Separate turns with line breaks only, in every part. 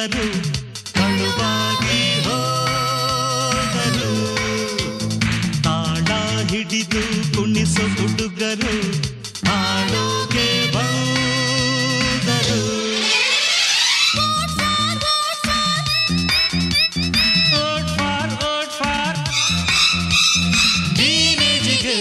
ಹುಡುಗರು ಕಳುವಾಗಿ ಹೋದರು ತಾಳ ಹಿಡಿದು ಕುಣಿಸೋ ಹುಡುಗರು ಹಾಡೋಕೆ ಬಂದರು ಓಟ್ ಫಾರ್ ಓಟ್ ಫಾರ್ ಟೀನೇಜಿಗೆ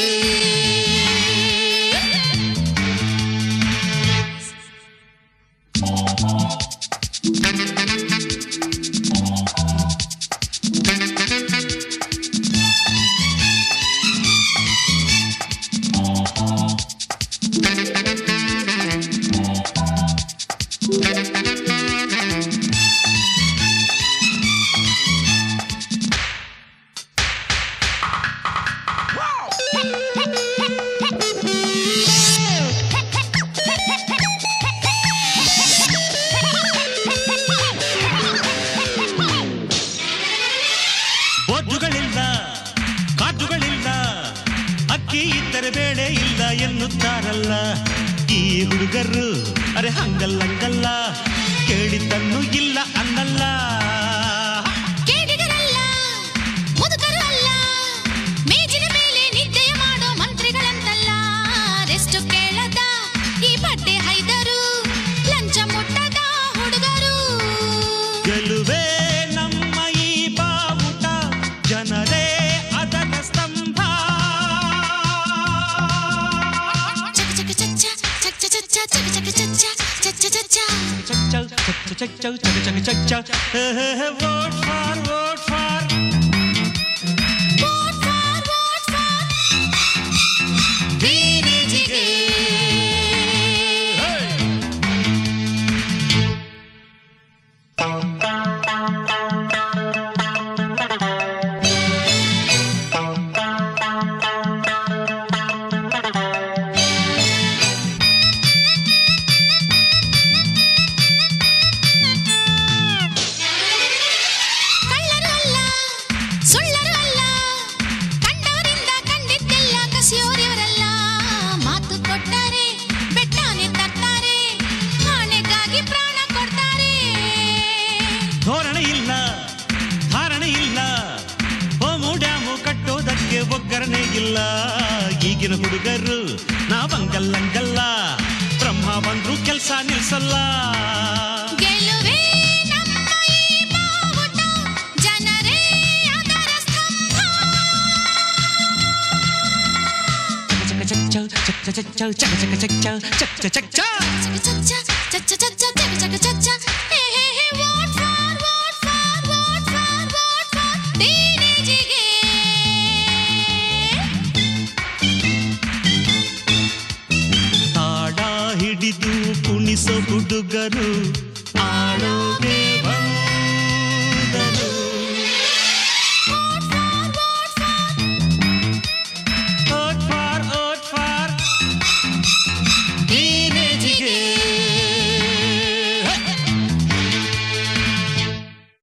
ಬೋಜುಗಳಿಲ್ಲ ಕಾಜುಗಳಿಲ್ಲ ಅಕ್ಕಿ ಇದ್ದರೆ ಬೇಳೆ ಇಲ್ಲ ಎನ್ನುತ್ತಾರಲ್ಲ ಈ ಹುಡುಗರು ಅರೆ ಹಂಗಲ್ಲಂಗಲ್ಲ ಕೇಳಿದ್ದನ್ನು ಇಲ್ಲ ಅನ್ನಲ್ಲ
ಕೇಡಿಗರಲ್ಲ ಮುದುಕರು ಅಲ್ಲ ಮೇಜಿನ ಮೇಲೆ ನಿದ್ದೆಯ ಮಾಡೋ ಮಂತ್ರಿಗಳಂತಲ್ಲ ರೆಸ್ಟ್ ಕೇಳದ ಈ ಬಟ್ಟೆ ಹೈದರು ಲಂಚ ಮುಟ್ಟದ ಹುಡುಗರು
ಗೆಲುವೇ ನಮ್ಮ ಈ ಬಾವುಟ ಜನರೇ ಅದರ ಸ್ತಂಭ
ಚಕ ಚಕ ಚಚ್ಚ ಚಕ ಚಕ ಚಚ್ಚ ಚಕ ಚಕ ಚಚ್ಚ ಚಚ್ಚ ಚಚ್ಚ
ಚಚ್ಚ ಚಚ್ಚ ಚಚ್ಚ ಚಕ ಚಕ ಚಚ್ಚ vote for vote for
vote for vote for
ಟೀನೇಜಿಗೆ
ಕಳ್ಳರು ಅಲ್ಲ ಸುಳ್ಳರು ಅಲ್ಲ ಕಂಡವರಿಂದ ಕಂಡಿದ್ದೆಲ್ಲ ಕಸಿಯೋರಿವರಲ್ಲ ಮಾತು ಕೊಟ್ಟರೆ ಬೆಟ್ಟಾನೆ ತರ್ತಾರೆ ಆಣೆಗಾಗಿ ಪ್ರಾಣ ಕೊಡ್ತಾರೆ
ಧೋರಣೆ ಇಲ್ಲ ಧಾರಣೆ ಇಲ್ಲ ಹೋಮು ಡ್ಯಾಮು ಕಟ್ಟೋದಕ್ಕೆ ಒಗ್ಗರಣೆ ಇಲ್ಲ ಈಗಿನ ಹುಡುಗರು ನಾವಂಗಲ್ಲಂಗಲ್ಲ ಬ್ರಹ್ಮ ಬಂದ್ರು ಕೆಲ್ಸ ನಿಲ್ಸಲ್ಲ
ಗೆಲುವೇ ನಮ್ಮ ಈ ಬಾವುಟ ಜನರೇ ಅದರ ಸ್ತಂಭ
ಚಕ ಚಕ ಚಕ್ ಚಕ್ ಚಕ್ ಚಕ್ ಚಕ ಚಕ ಚಕ್ ಚಕ್ ಚಕ್ ಚಕ್ ಚಕ್
ಚಕ ಚಚ್ಚ ಚಚ್ಚ ಚಚ್ಚ ಚಕ ಚಕ ಚಚ್ಚ ಹೇ ಹೇ ಹೇ vote for vote for vote for vote for ಟೀನೇಜಿಗೆ
ತಾಡ ಹಿಡಿದು ಕುಣಿಸೋ ಹುಡುಗರು